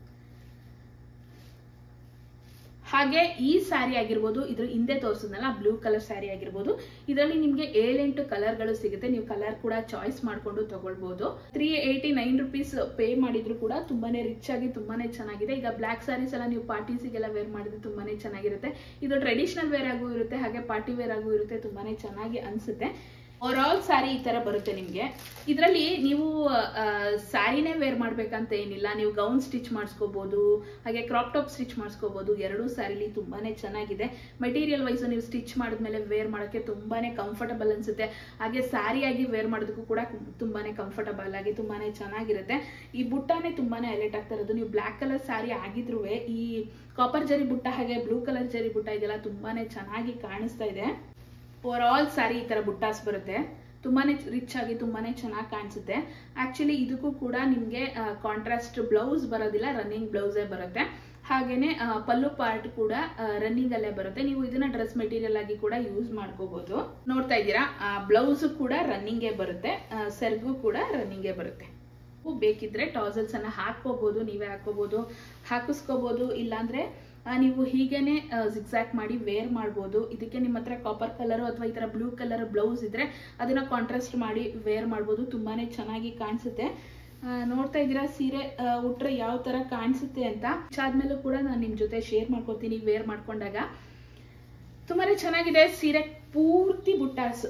ಹಾಗೆ ಈ ಸ್ಯಾರಿ ಆಗಿರ್ಬೋದು ಇದ್ರ ಹಿಂದೆ ತೋರಿಸಿದ್ನಲ್ಲ ಬ್ಲೂ ಕಲರ್ ಸ್ಯಾರಿ ಆಗಿರ್ಬೋದು ಇದರಲ್ಲಿ ನಿಮ್ಗೆ ಏಳೆಂಟು ಕಲರ್ಗಳು ಸಿಗುತ್ತೆ ನೀವು ಕಲರ್ ಕೂಡ ಚಾಯ್ಸ್ ಮಾಡ್ಕೊಂಡು ತಗೊಳ್ಬಹುದು three eighty nine rupees pay ಮಾಡಿದ್ರು ಕೂಡ ತುಂಬಾನೇ ರಿಚ್ ಆಗಿ ತುಂಬಾನೇ ಚೆನ್ನಾಗಿದೆ ಈಗ ಬ್ಲ್ಯಾಕ್ ಸ್ಯಾರೀಸ್ ಎಲ್ಲ ನೀವು ಪಾರ್ಟೀಸಿಗೆಲ್ಲ ವೇರ್ ಮಾಡಿದ್ರೆ ತುಂಬಾನೇ ಚೆನ್ನಾಗಿರುತ್ತೆ ಇದು ಟ್ರೆಡಿಷನಲ್ ವೇರ್ ಆಗೂ ಇರುತ್ತೆ ಹಾಗೆ ಪಾರ್ಟಿ ವೇರ್ ಆಗೂ ಇರುತ್ತೆ ತುಂಬಾನೇ ಚೆನ್ನಾಗಿ ಅನ್ಸುತ್ತೆ ಓವರ್ ಆಲ್ ಸ್ಯಾರಿ ಈ ತರ ಬರುತ್ತೆ ನಿಮ್ಗೆ ಇದರಲ್ಲಿ ನೀವು ಸ್ಯಾರಿನೇ ವೇರ್ ಮಾಡ್ಬೇಕಂತ ಏನಿಲ್ಲ ನೀವು ಗೌನ್ ಸ್ಟಿಚ್ ಮಾಡಿಸ್ಕೋಬಹುದು ಹಾಗೆ ಕ್ರಾಪ್ ಟಾಪ್ ಸ್ಟಿಚ್ ಮಾಡಿಸ್ಕೋಬಹುದು ಎರಡೂ ಸ್ಯಾರಿಲಿ ತುಂಬಾನೇ ಚೆನ್ನಾಗಿದೆ ಮೆಟೀರಿಯಲ್ ವೈಸ್ ನೀವು ಸ್ಟಿಚ್ ಮಾಡಿದ್ಮೇಲೆ ವೇರ್ ಮಾಡೋಕ್ಕೆ ತುಂಬಾನೇ ಕಂಫರ್ಟಬಲ್ ಅನ್ಸುತ್ತೆ ಹಾಗೆ ಸ್ಯಾರಿ ಆಗಿ ವೇರ್ ಮಾಡೋದಕ್ಕೂ ಕೂಡ ತುಂಬಾನೇ ಕಂಫರ್ಟಬಲ್ ಆಗಿ ತುಂಬಾನೇ ಚೆನ್ನಾಗಿರುತ್ತೆ ಈ ಬುಟ್ಟಾನೇ ತುಂಬಾನೇ ಹೈಲೈಟ್ ಆಗ್ತಾ ಇರೋದು ನೀವು ಬ್ಲ್ಯಾಕ್ ಕಲರ್ ಸ್ಯಾರಿ ಆಗಿದ್ರು ಈ ಕಾಪರ್ ಜರಿ ಬುಟ್ಟ ಹಾಗೆ ಬ್ಲೂ ಕಲರ್ ಜರಿ ಬುಟ್ಟ ಇದೆಲ್ಲ ತುಂಬಾನೇ ಚೆನ್ನಾಗಿ ಕಾಣಿಸ್ತಾ ಇದೆ ಓವರ್ ಆಲ್ ಸ್ಯಾರಿ ಈ ತರ ಬುಟ್ಟಾಸ್ ಬರುತ್ತೆ ತುಂಬಾನೇ ರಿಚ್ ಆಗಿ ತುಂಬಾನೇ ಚೆನ್ನಾಗಿ ಕಾಣಿಸುತ್ತೆ ಆಕ್ಚುಲಿ ಇದಕ್ಕೂ ಕೂಡ ನಿಮ್ಗೆ ಕಾಂಟ್ರಾಸ್ಟ್ ಬ್ಲೌಸ್ ಬರೋದಿಲ್ಲ ರನ್ನಿಂಗ್ ಬ್ಲೌಸೇ ಬರುತ್ತೆ ಹಾಗೇನೆ ಆ, ಪಲ್ಲು ಪಾರ್ಟ್ ಕೂಡ ರನ್ನಿಂಗ್ ಅಲ್ಲೇ ಬರುತ್ತೆ ನೀವು ಇದನ್ನ ಡ್ರೆಸ್ ಮೆಟೀರಿಯಲ್ ಆಗಿ ಕೂಡ ಯೂಸ್ ಮಾಡ್ಕೋಬಹುದು ನೋಡ್ತಾ ಇದ್ದೀರಾ ಬ್ಲೌಸ್ ಕೂಡ ರನ್ನಿಂಗೇ ಬರುತ್ತೆ ಆ, ಸೆರ್ಗು ಕೂಡ ರನ್ನಿಂಗೇ ಬರುತ್ತೆ ನೀವು ಬೇಕಿದ್ರೆ ಟಾಸಲ್ಸ್ ಅನ್ನ ಹಾಕೋಬಹುದು ನೀವೇ ಹಾಕೋಬಹುದು ಹಾಕಿಸ್ಕೋಬಹುದು ಇಲ್ಲಾಂದ್ರೆ ಆ, ನೀವು ಹೀಗೇನೆ ಜಿಗ್ಸಾಕ್ ಮಾಡಿ ವೇರ್ ಮಾಡ್ಬೋದು ಇದಕ್ಕೆ ನಿಮ್ಮ ಹತ್ರ ಕಾಪರ್ ಕಲರ್ ಅಥವಾ ಈ ತರ ಬ್ಲೂ ಕಲರ್ ಬ್ಲೌಸ್ ಇದ್ರೆ ಅದನ್ನ ಕಾಂಟ್ರಾಸ್ಟ್ ಮಾಡಿ ವೇರ್ ಮಾಡ್ಬೋದು ತುಂಬಾನೇ ಚೆನ್ನಾಗಿ ಕಾಣಿಸುತ್ತೆ ಆ, ನೋಡ್ತಾ ಇದ್ದೀರಾ ಸೀರೆ ಆ, ಉಟ್ರೆ ಯಾವ ತರ ಕಾಣಿಸುತ್ತೆ ಅಂತ ಆದ್ಮೇಲೂ ಕೂಡ ನಾನು ನಿಮ್ ಜೊತೆ ಶೇರ್ ಮಾಡ್ಕೊತೀನಿ ವೇರ್ ಮಾಡ್ಕೊಂಡಾಗ ತುಂಬಾನೇ ಚೆನ್ನಾಗಿದೆ ಸೀರೆ ಪೂರ್ತಿ ಬುಟ್ಟಾಸು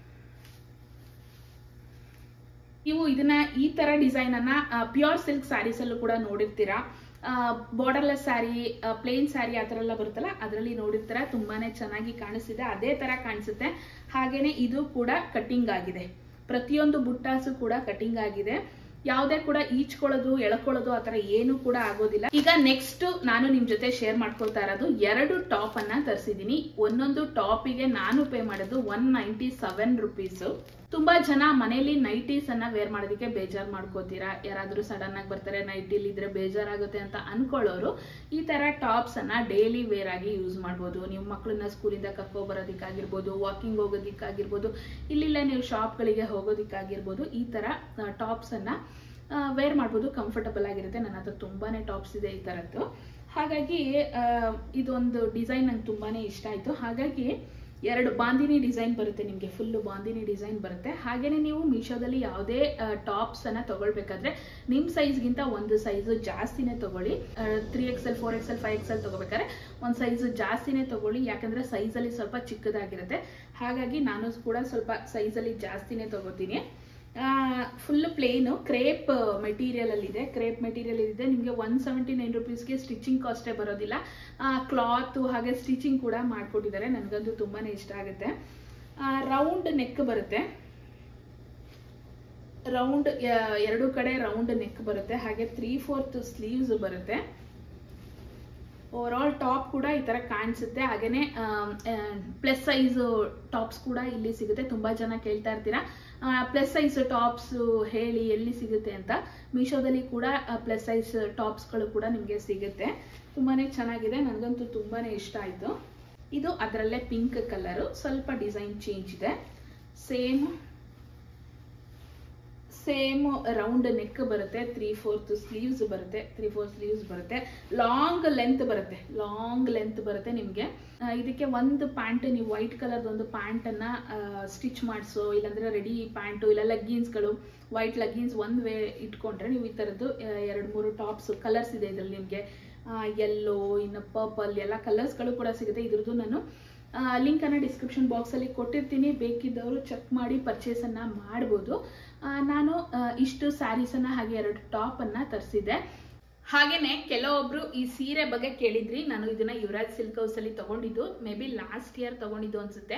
ನೀವು ಇದನ್ನ ಈ ತರ ಡಿಸೈನ್ ಅನ್ನ ಪ್ಯೂರ್ ಸಿಲ್ಕ್ ಸ್ಯಾರೀಸ್ ಅಲ್ಲೂ ಕೂಡ ನೋಡಿರ್ತೀರಾ ಬಾರ್ಡರ್ಲೆಸ್ ಸ್ಯಾರಿ ಪ್ಲೇನ್ ಸ್ಯಾರಿ ಆ ಥರ ಎಲ್ಲ ಬರುತ್ತಲ್ಲ ಅದರಲ್ಲಿ ನೋಡಿರ್ತೀರ ತುಂಬಾನೇ ಚೆನ್ನಾಗಿ ಕಾಣಿಸ್ತಿದೆ ಅದೇ ತರ ಕಾಣಿಸುತ್ತೆ ಹಾಗೇನೆ ಇದು ಕೂಡ ಕಟ್ಟಿಂಗ್ ಆಗಿದೆ ಪ್ರತಿಯೊಂದು ಬುಟ್ಟಾಸು ಕೂಡ ಕಟ್ಟಿಂಗ್ ಆಗಿದೆ ಯಾವುದೇ ಕೂಡ ಈಚ್ಕೊಳ್ಳೋದು ಎಳ್ಕೊಳ್ಳೋದು ಆ ಥರ ಏನು ಕೂಡ ಆಗೋದಿಲ್ಲ ಈಗ ನೆಕ್ಸ್ಟ್ ನಾನು ನಿಮ್ ಜೊತೆ ಶೇರ್ ಮಾಡ್ಕೊಳ್ತಾ ಇರೋದು ಎರಡು ಟಾಪ್ ಅನ್ನ ತರಿಸಿದೀನಿ ಒಂದೊಂದು ಟಾಪಿಗೆ ನಾನು ಪೇ ಮಾಡೋದು ಒನ್ ನೈಂಟಿ ಸೆವೆನ್ ರುಪೀಸ್ ತುಂಬಾ ಜನ ಮನೇಲಿ ನೈಟೀಸ್ ಅನ್ನ ವೇರ್ ಮಾಡೋದಕ್ಕೆ ಬೇಜಾರ್ ಮಾಡ್ಕೋತೀರಾ ಯಾರಾದ್ರೂ ಸಡನ್ ಆಗಿ ಬರ್ತಾರೆ ನೈಟಿಲಿ ಇದ್ರೆ ಬೇಜಾರಾಗುತ್ತೆ ಅಂತ ಅನ್ಕೊಳ್ಳೋರು ಈ ತರ ಟಾಪ್ಸ್ ಅನ್ನ ಡೈಲಿ ವೇರ್ ಆಗಿ ಯೂಸ್ ಮಾಡ್ಬೋದು ನೀವು ಮಕ್ಕಳನ್ನ ಸ್ಕೂಲಿಂದ ಕರ್ಕೊ ಬರೋದಕ್ಕಾಗಿರ್ಬೋದು ವಾಕಿಂಗ್ ಹೋಗೋದಕ್ಕಾಗಿರ್ಬೋದು ಇಲ್ಲಿಲ್ಲ ನೀವು ಶಾಪ್ಗಳಿಗೆ ಹೋಗೋದಕ್ಕಾಗಿರ್ಬೋದು ಈ ತರ ಟಾಪ್ಸ್ ಅನ್ನ ವೇರ್ ಮಾಡ್ಬೋದು ಕಂಫರ್ಟಬಲ್ ಆಗಿರುತ್ತೆ ನನ್ನ ಹತ್ರ ತುಂಬಾನೇ ಟಾಪ್ಸ್ ಇದೆ ಈ ತರದ್ದು ಹಾಗಾಗಿ ಆ, ಇದೊಂದು ಡಿಸೈನ್ ನಂಗೆ ತುಂಬಾನೇ ಇಷ್ಟ ಆಯ್ತು ಹಾಗಾಗಿ ಎರಡು ಬಾಂದಿನಿ ಡಿಸೈನ್ ಬರುತ್ತೆ ನಿಮಗೆ ಫುಲ್ಲು ಬಾಂದಿನಿ ಡಿಸೈನ್ ಬರುತ್ತೆ ಹಾಗೇನೆ ನೀವು ಮೀಶೋದಲ್ಲಿ ಯಾವುದೇ ಟಾಪ್ಸ್ ಅನ್ನ ತಗೊಳ್ಬೇಕಾದ್ರೆ ನಿಮ್ಮ ಸೈಜ್ಗಿಂತ ಒಂದು ಸೈಜ್ ಜಾಸ್ತಿನೇ ತಗೊಳ್ಳಿ three X L four X L five X L ತಗೋಬೇಕಾದ್ರೆ ಒಂದು ಸೈಜ್ ಜಾಸ್ತಿನೇ ತಗೊಳ್ಳಿ ಯಾಕಂದ್ರೆ ಸೈಜಲ್ಲಿ ಸ್ವಲ್ಪ ಚಿಕ್ಕದಾಗಿರುತ್ತೆ ಹಾಗಾಗಿ ನಾನು ಕೂಡ ಸ್ವಲ್ಪ ಸೈಜಲ್ಲಿ ಜಾಸ್ತಿನೇ ತಗೋತೀನಿ ಫುಲ್ ಪ್ಲೇನು ಕ್ರೇಪ್ ಮೆಟೀರಿಯಲ್ ಅಲ್ಲಿ ಇದೆ ಕ್ರೇಪ್ ಮೆಟೀರಿಯಲ್ ಇದೆ ನಿಮಗೆ ಒನ್ ಸೆವೆಂಟಿ ನೈನ್ ರುಪೀಸ್ಗೆ ಸ್ಟಿಚಿಂಗ್ ಕಾಸ್ಟೇ ಬರೋದಿಲ್ಲ ಕ್ಲಾತ್ ಹಾಗೆ ಸ್ಟಿಚಿಂಗ್ ಕೂಡ ಮಾಡ್ಕೊಟ್ಟಿದ್ದಾರೆ ನನಗಂತೂ ತುಂಬಾನೇ ಇಷ್ಟ ಆಗುತ್ತೆ ರೌಂಡ್ ನೆಕ್ ಬರುತ್ತೆ ರೌಂಡ್ ಎರಡು ಕಡೆ ರೌಂಡ್ ನೆಕ್ ಬರುತ್ತೆ ಹಾಗೆ ತ್ರೀ ಫೋರ್ತ್ ಸ್ಲೀವ್ಸ್ ಬರುತ್ತೆ ಓವರ್ ಆಲ್ ಟಾಪ್ ಕೂಡ ಈ ತರ ಕಾಣಿಸುತ್ತೆ ಹಾಗೇನೆ ಪ್ಲಸ್ ಸೈಜ್ ಟಾಪ್ಸ್ ಕೂಡ ಇಲ್ಲಿ ಸಿಗುತ್ತೆ ತುಂಬಾ ಜನ ಕೇಳ್ತಾ ಇರ್ತೀರಾ ಪ್ಲಸ್ ಸೈಜ್ ಟಾಪ್ಸ್ ಹೇಳಿ ಎಲ್ಲಿ ಸಿಗುತ್ತೆ ಅಂತ ಮೀಶೋದಲ್ಲಿ ಕೂಡ ಪ್ಲಸ್ ಸೈಜ್ ಟಾಪ್ಸ್ಗಳು ಕೂಡ ನಿಮಗೆ ಸಿಗುತ್ತೆ ತುಂಬಾನೇ ಚೆನ್ನಾಗಿದೆ ನನಗಂತೂ ತುಂಬಾನೇ ಇಷ್ಟ ಆಯ್ತು ಇದು ಅದರಲ್ಲೇ ಪಿಂಕ್ ಕಲರು ಸ್ವಲ್ಪ ಡಿಸೈನ್ ಚೇಂಜ್ ಇದೆ ಸೇಮ್ ಸೇಮ್ ರೌಂಡ್ ನೆಕ್ ಬರುತ್ತೆ ತ್ರೀ ಫೋರ್ತ್ ಸ್ಲೀವ್ಸ್ ಬರುತ್ತೆ ತ್ರೀ ಫೋರ್ ಸ್ಲೀವ್ಸ್ ಬರುತ್ತೆ ಲಾಂಗ್ ಲೆಂತ್ ಬರುತ್ತೆ ಲಾಂಗ್ ಲೆಂತ್ ಬರುತ್ತೆ ನಿಮಗೆ ಇದಕ್ಕೆ ಒಂದು ಪ್ಯಾಂಟ್ ನೀವು ವೈಟ್ ಕಲರ್ದು ಒಂದು ಪ್ಯಾಂಟನ್ನು ಸ್ಟಿಚ್ ಮಾಡಿಸೋ ಇಲ್ಲಾಂದ್ರೆ ರೆಡಿ ಪ್ಯಾಂಟು ಇಲ್ಲ ಲಗ್ಗಿನ್ಸ್ಗಳು ವೈಟ್ ಲಗ್ಗಿನ್ಸ್ ಒಂದು ವೇ ಇಟ್ಕೊಂಡ್ರೆ ನೀವು ಈ ಥರದ್ದು ಎರಡು ಮೂರು ಟಾಪ್ಸ್ ಕಲರ್ಸ್ ಇದೆ ಇದರಲ್ಲಿ ನಿಮಗೆ ಯೆಲ್ಲೋ ಇನ್ನು ಪರ್ಪಲ್ ಎಲ್ಲ ಕಲರ್ಸ್ಗಳು ಕೂಡ ಸಿಗುತ್ತೆ ಇದ್ರದ್ದು ನಾನು ಲಿಂಕನ್ನು ಡಿಸ್ಕ್ರಿಪ್ಷನ್ ಬಾಕ್ಸಲ್ಲಿ ಕೊಟ್ಟಿರ್ತೀನಿ ಬೇಕಿದ್ದವರು ಚೆಕ್ ಮಾಡಿ ಪರ್ಚೇಸನ್ನು ಮಾಡ್ಬೋದು ಆ, ನಾನು ಆ, ಇಷ್ಟು ಸ್ಯಾರೀಸನ್ನು ಹಾಗೆ ಎರಡು ಟಾಪನ್ನು ತರಿಸಿದ್ದೆ ಹಾಗೇನೆ ಕೆಲವೊಬ್ರು ಈ ಸೀರೆ ಬಗ್ಗೆ ಕೇಳಿದ್ರಿ ನಾನು ಇದನ್ನ ಯುವರಾಜ್ ಸಿಲ್ಕ್ ಹೌಸ್ ಅಲ್ಲಿ ತಗೊಂಡಿದ್ದು ಮೇ ಬಿ ಲಾಸ್ಟ್ ಇಯರ್ ತಗೊಂಡಿದ್ದು ಅನ್ಸುತ್ತೆ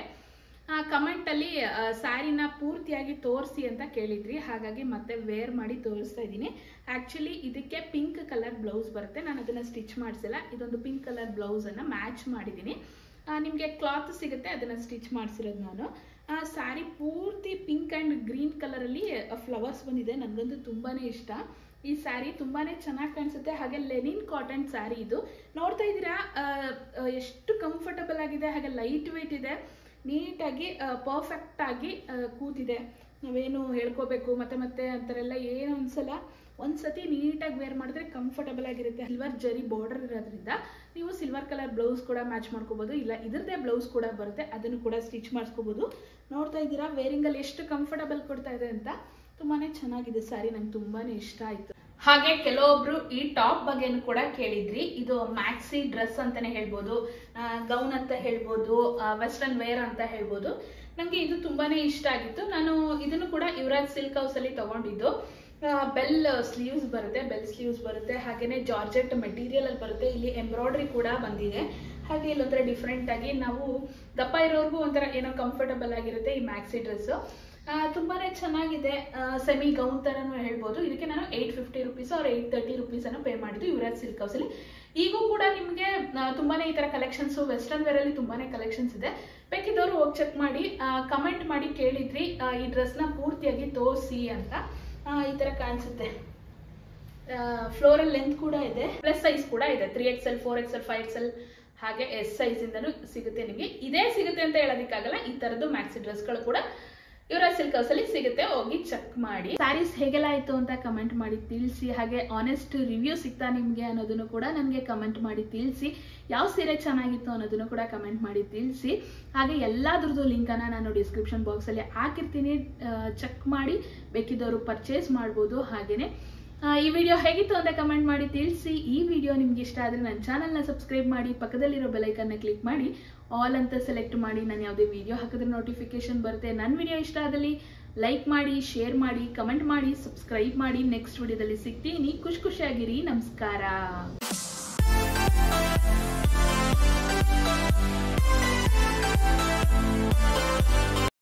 ಕಮೆಂಟ್ ಅಲ್ಲಿ ಆ, ಸ್ಯಾರಿನ ಪೂರ್ತಿಯಾಗಿ ತೋರಿಸಿ ಅಂತ ಕೇಳಿದ್ರಿ ಹಾಗಾಗಿ ಮತ್ತೆ ವೇರ್ ಮಾಡಿ ತೋರಿಸ್ತಾ ಇದ್ದೀನಿ ಆಕ್ಚುಲಿ ಇದಕ್ಕೆ ಪಿಂಕ್ ಕಲರ್ ಬ್ಲೌಸ್ ಬರುತ್ತೆ ನಾನು ಅದನ್ನ ಸ್ಟಿಚ್ ಮಾಡಿಸಿಲ್ಲ ಇದೊಂದು ಪಿಂಕ್ ಕಲರ್ ಬ್ಲೌಸ್ ಅನ್ನ ಮ್ಯಾಚ್ ಮಾಡಿದ್ದೀನಿ ನಿಮಗೆ ಕ್ಲಾತ್ ಸಿಗುತ್ತೆ ಅದನ್ನ ಸ್ಟಿಚ್ ಮಾಡಿಸಿರೋದು ನಾನು ಸ್ಯಾರಿ ಪೂರ್ತಿ ಪಿಂಕ್ ಆ್ಯಂಡ್ ಗ್ರೀನ್ ಕಲರಲ್ಲಿ ಫ್ಲವರ್ಸ್ ಬಂದಿದೆ ನನಗಂತೂ ತುಂಬಾನೇ ಇಷ್ಟ ಈ ಸ್ಯಾರಿ ತುಂಬಾನೇ ಚೆನ್ನಾಗಿ ಕಾಣಿಸುತ್ತೆ ಹಾಗೆ ಲೆನಿನ್ ಕಾಟನ್ ಸ್ಯಾರಿ ಇದು ನೋಡ್ತಾ ಇದ್ದೀರಾ ಆ, ಆ, ಎಷ್ಟು ಕಂಫರ್ಟಬಲ್ ಆಗಿದೆ ಹಾಗೆ ಲೈಟ್ ವೆಯ್ಟ್ ಇದೆ ನೀಟಾಗಿ ಪರ್ಫೆಕ್ಟ್ ಆಗಿ ಆ, ಕೂತಿದೆ ನಾವೇನು ಹೇಳ್ಕೋಬೇಕು ಮತ್ತೆ ಮತ್ತೆ ಅಂತಾರೆಲ್ಲ ಏನು ಅನ್ಸಲ್ಲ ಒಂದ್ಸತಿ ನೀಟಾಗಿ ವೇರ್ ಮಾಡಿದ್ರೆ ಕಂಫರ್ಟಬಲ್ ಆಗಿರುತ್ತೆ ಸಿಲ್ವರ್ ಜರಿ ಬಾರ್ಡರ್ ಇರೋದ್ರಿಂದ ನೀವು ಸಿಲ್ವರ್ ಕಲರ್ ಬ್ಲೌಸ್ ಕೂಡ ಮ್ಯಾಚ್ ಮಾಡ್ಕೋಬಹುದು ಇಲ್ಲ ಇದ್ರದ್ದೇ ಬ್ಲೌಸ್ ಕೂಡ ಬರುತ್ತೆ ಅದನ್ನು ಕೂಡ ಸ್ಟಿಚ್ ಮಾಡಿಸ್ಕೋಬಹುದು ನೋಡ್ತಾ ಇದ್ದೀರಾ ವೇರಿಂಗ್ ಅಲ್ಲಿ ಎಷ್ಟು ಕಂಫರ್ಟಬಲ್ ಕೊಡ್ತಾ ಇದೆ ಅಂತ ತುಂಬಾನೇ ಚೆನ್ನಾಗಿದೆ ಸ್ಯಾರಿ ನಂಗೆ ತುಂಬಾನೇ ಇಷ್ಟ ಆಯ್ತು ಹಾಗೆ ಕೆಲವೊಬ್ರು ಈ ಟಾಪ್ ಬಗ್ಗೆನೂ ಕೂಡ ಕೇಳಿದ್ರಿ ಇದು ಮ್ಯಾಕ್ಸಿ ಡ್ರೆಸ್ ಅಂತಾನೆ ಹೇಳ್ಬೋದು ಗೌನ್ ಅಂತ ಹೇಳ್ಬೋದು ವೆಸ್ಟರ್ನ್ ವೇರ್ ಅಂತ ಹೇಳ್ಬೋದು ನಂಗೆ ಇದು ತುಂಬಾನೇ ಇಷ್ಟ ಆಗಿತ್ತು ನಾನು ಇದನ್ನು ಕೂಡ ಯುವರಾಜ್ ಸಿಲ್ಕ್ ಹೌಸ್ ಅಲ್ಲಿ ತಗೊಂಡಿದ್ದು ಬೆಲ್ ಸ್ಲೀವ್ಸ್ ಬರುತ್ತೆ ಬೆಲ್ ಸ್ಲೀವ್ಸ್ ಬರುತ್ತೆ ಹಾಗೇನೆ ಜಾರ್ಜೆಟ್ ಮೆಟೀರಿಯಲ್ ಅಲ್ಲಿ ಬರುತ್ತೆ ಇಲ್ಲಿ ಎಂಬ್ರಾಯ್ಡ್ರಿ ಕೂಡ ಬಂದಿದೆ ಹಾಗೆ ಇಲ್ಲೊಂಥರ ಡಿಫ್ರೆಂಟ್ ಆಗಿ ನಾವು ದಪ್ಪ ಇರೋರ್ಗೂ ಒಂಥರ ಏನೋ ಕಂಫರ್ಟಬಲ್ ಆಗಿರುತ್ತೆ ಈ ಮ್ಯಾಕ್ಸಿ ಡ್ರೆಸ್ ತುಂಬಾನೇ ಚೆನ್ನಾಗಿದೆ ಸೆಮಿ ಗೌನ್ ತರನು ಹೇಳ್ಬೋದು ಇದಕ್ಕೆ ನಾನು ಏಯ್ಟ್ ಫಿಫ್ಟಿ ರುಪೀಸ್ ಅವ್ರ ಏಯ್ಟ್ ತರ್ಟಿ ರುಪೀಸ್ ಅನ್ನು ಪೇ ಮಾಡಿದ್ದು ಯುವರಾಜ್ ಸಿಲ್ಕ್ ಹೌಸ್ ಅಲ್ಲಿ ಈಗೂ ಕೂಡ ನಿಮಗೆ ತುಂಬಾನೇ ಈ ತರ ಕಲೆಕ್ಷನ್ಸ್ ವೆಸ್ಟರ್ನ್ ವೇರ್ ಅಲ್ಲಿ ತುಂಬಾನೇ ಕಲೆಕ್ಷನ್ಸ್ ಇದೆ ಬೇಕಿದ್ದವರು ಹೋಗಿ ಚೆಕ್ ಮಾಡಿ ಕಮೆಂಟ್ ಮಾಡಿ ಕೇಳಿದ್ರಿ ಆ, ಈ ಡ್ರೆಸ್ ನ ಪೂರ್ತಿಯಾಗಿ ತೋರಿಸಿ ಅಂತ ಆ, ಈ ತರ ಕಾಣಿಸುತ್ತೆ ಫ್ಲೋರಲ್ ಲೆಂತ್ ಕೂಡ ಇದೆ ಪ್ಲಸ್ ಸೈಜ್ ಕೂಡ ಇದೆ three X L four X L five X L ಹಾಗೆ ಎಸ್ ಸೈಜ್ ಇಂದನೂ ಸಿಗುತ್ತೆ ನಿಮಗೆ ಇದೇ ಸಿಗುತ್ತೆ ಅಂತ ಹೇಳೋದಕ್ಕಾಗಲ್ಲ ಈ ತರದ್ದು ಮ್ಯಾಕ್ಸಿ ಡ್ರೆಸ್ಗಳು ಕೂಡ ಇವರ ಸಿಲ್ಕ್ ಹೌಸ್ ಅಲ್ಲಿ ಸಿಗುತ್ತೆ ಹೋಗಿ ಚೆಕ್ ಮಾಡಿ ಸ್ಯಾರೀಸ್ ಹೇಗೆಲ್ಲ ಆಯ್ತು ಅಂತ ಕಮೆಂಟ್ ಮಾಡಿ ತಿಳಿಸಿ ಹಾಗೆ ಆನೆಸ್ಟ್ ರಿವ್ಯೂ ಸಿಗ್ತಾ ನಿಮ್ಗೆ ಅನ್ನೋದನ್ನು ಕೂಡ ನನಗೆ ಕಮೆಂಟ್ ಮಾಡಿ ತಿಳಿಸಿ ಯಾವ ಸೀರೆ ಚೆನ್ನಾಗಿತ್ತು ಅನ್ನೋದನ್ನು ಕೂಡ ಕಮೆಂಟ್ ಮಾಡಿ ತಿಳಿಸಿ ಹಾಗೆ ಎಲ್ಲಾದ್ರದ್ದು ಲಿಂಕನ್ನು ನಾನು ಡಿಸ್ಕ್ರಿಪ್ಷನ್ ಬಾಕ್ಸಲ್ಲಿ ಹಾಕಿರ್ತೀನಿ ಚೆಕ್ ಮಾಡಿ ಬೇಕಿದ್ದವರು ಪರ್ಚೇಸ್ ಮಾಡ್ಬೋದು ಹಾಗೇನೆ ಆ, ಈ ವಿಡಿಯೋ ಹೇಗಿತ್ತು ಅಂತ ಕಮೆಂಟ್ ಮಾಡಿ ತಿಳಿಸಿ ಈ ವಿಡಿಯೋ ನಿಮ್ಗೆ ಇಷ್ಟ ಆದರೆ ನನ್ನ ಚಾನಲ್ನ ಸಬ್ಸ್ಕ್ರೈಬ್ ಮಾಡಿ ಪಕ್ಕದಲ್ಲಿರೋ ಬೆಲೈಕನ್ನ ಕ್ಲಿಕ್ ಮಾಡಿ ಆಲ್ ಅಂತ ಸೆಲೆಕ್ಟ್ ಮಾಡಿ ನಾನು ಯಾವುದೇ ವಿಡಿಯೋ ಹಾಕಿದ್ರೆ ನೋಟಿಫಿಕೇಶನ್ ಬರುತ್ತೆ ನನ್ನ ವಿಡಿಯೋ ಇಷ್ಟ ಆದಲ್ಲಿ ಲೈಕ್ ಮಾಡಿ ಶೇರ್ ಮಾಡಿ ಕಮೆಂಟ್ ಮಾಡಿ ಸಬ್ಸ್ಕ್ರೈಬ್ ಮಾಡಿ ನೆಕ್ಸ್ಟ್ ವಿಡಿಯೋದಲ್ಲಿ ಸಿಗ್ತೀನಿ ಖುಷಿ ಖುಷಿಯಾಗಿರಿ ನಮಸ್ಕಾರ